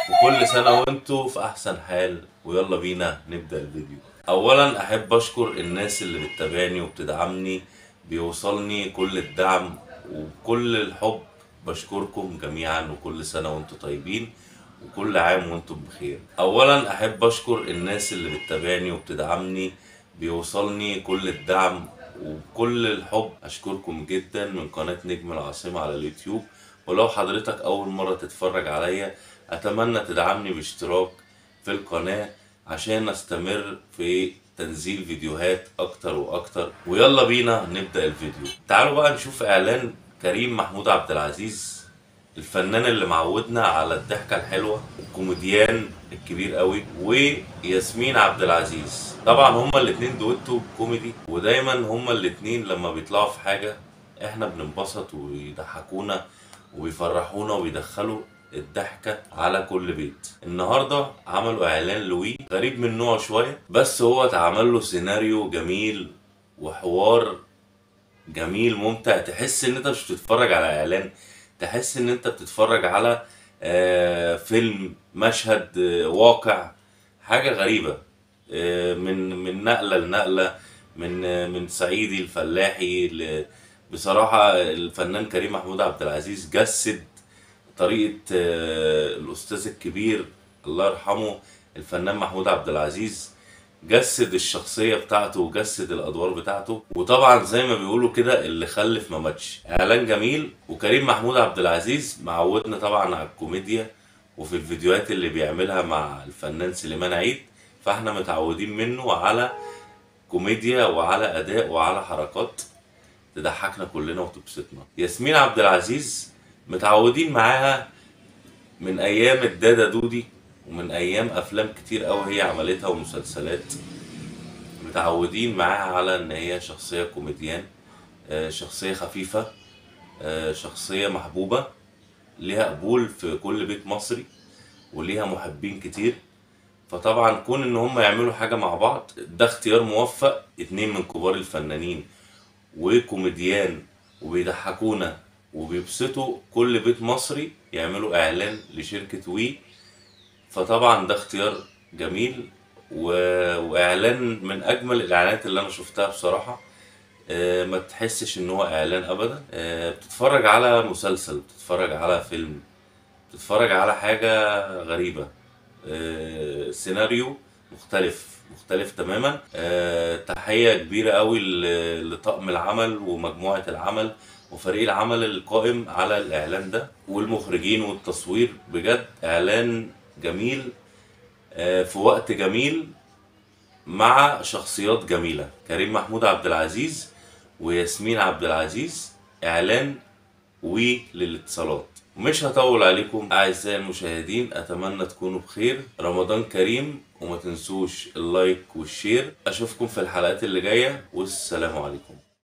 وكل سنة وانتوا في أحسن حال ويلا بينا نبدأ الفيديو أولا أحب أشكر الناس اللي بتتابعني وبتدعمني بيوصلني كل الدعم وكل الحب بشكركم جميعا وكل سنة وانتوا طيبين وكل عام وانتم بخير اولا احب اشكر الناس اللي بتتابعني وبتدعمني بيوصلني كل الدعم وكل الحب اشكركم جدا من قناة نجم العاصمة على اليوتيوب ولو حضرتك اول مرة تتفرج عليا اتمنى تدعمني باشتراك في القناة عشان استمر في تنزيل فيديوهات اكتر واكتر ويلا بينا نبدأ الفيديو تعالوا بقى نشوف اعلان كريم محمود عبد العزيز الفنان اللي معودنا على الضحكة الحلوة الكوميديان الكبير قوي وياسمين عبد العزيز طبعا هما الاتنين دويتو كوميدي ودايما هما الاتنين لما بيطلعوا في حاجة احنا بننبسط ويضحكونا ويفرحونا ويدخلوا الضحكة على كل بيت النهاردة عملوا اعلان لوي غريب من نوعه شوية بس هو اتعمل له سيناريو جميل وحوار جميل ممتع تحس ان انت مش بتتفرج على اعلان تحس ان انت بتتفرج على آه، فيلم مشهد آه، واقع حاجة غريبة آه، من من نقلة لنقلة من آه، من صعيدي الفلاحي ل- بصراحة الفنان كريم محمود عبد العزيز جسد طريقة آه، الأستاذ الكبير الله يرحمه الفنان محمود عبد العزيز جسد الشخصية بتاعته وجسد الأدوار بتاعته وطبعا زي ما بيقولوا كده اللي خلف ما ماتش إعلان جميل وكريم محمود عبد العزيز معودنا طبعا على الكوميديا وفي الفيديوهات اللي بيعملها مع الفنان سليمان عيد فاحنا متعودين منه على كوميديا وعلى أداء وعلى حركات تضحكنا كلنا وتبسطنا ياسمين عبد العزيز متعودين معاها من ايام الدادا دودي ومن ايام افلام كتير قوي هي عملتها ومسلسلات متعودين معاها على ان هي شخصية كوميديان آه، شخصية خفيفة آه، شخصية محبوبة ليها قبول في كل بيت مصري وليها محبين كتير فطبعا كون ان هم يعملوا حاجة مع بعض ده اختيار موفق اتنين من كبار الفنانين وكوميديان وبيضحكونا وبيبسطوا كل بيت مصري يعملوا اعلان لشركة وي فطبعا ده اختيار جميل و... واعلان من اجمل الاعلانات اللي انا شفتها بصراحة آه، ما تحسش ان هو اعلان ابدا آه، بتتفرج على مسلسل بتتفرج على فيلم بتتفرج على حاجة غريبة آه، سيناريو مختلف مختلف تماما آه، تحية كبيرة قوي ل- لطاقم العمل ومجموعة العمل وفريق العمل القائم على الإعلان ده والمخرجين والتصوير بجد إعلان جميل آه، في وقت جميل مع شخصيات جميلة كريم محمود عبد العزيز وياسمين عبد العزيز إعلان وللاتصالات مش هطول عليكم أعزائي المشاهدين أتمنى تكونوا بخير رمضان كريم وما تنسوش اللايك والشير أشوفكم في الحلقات اللي جاية والسلام عليكم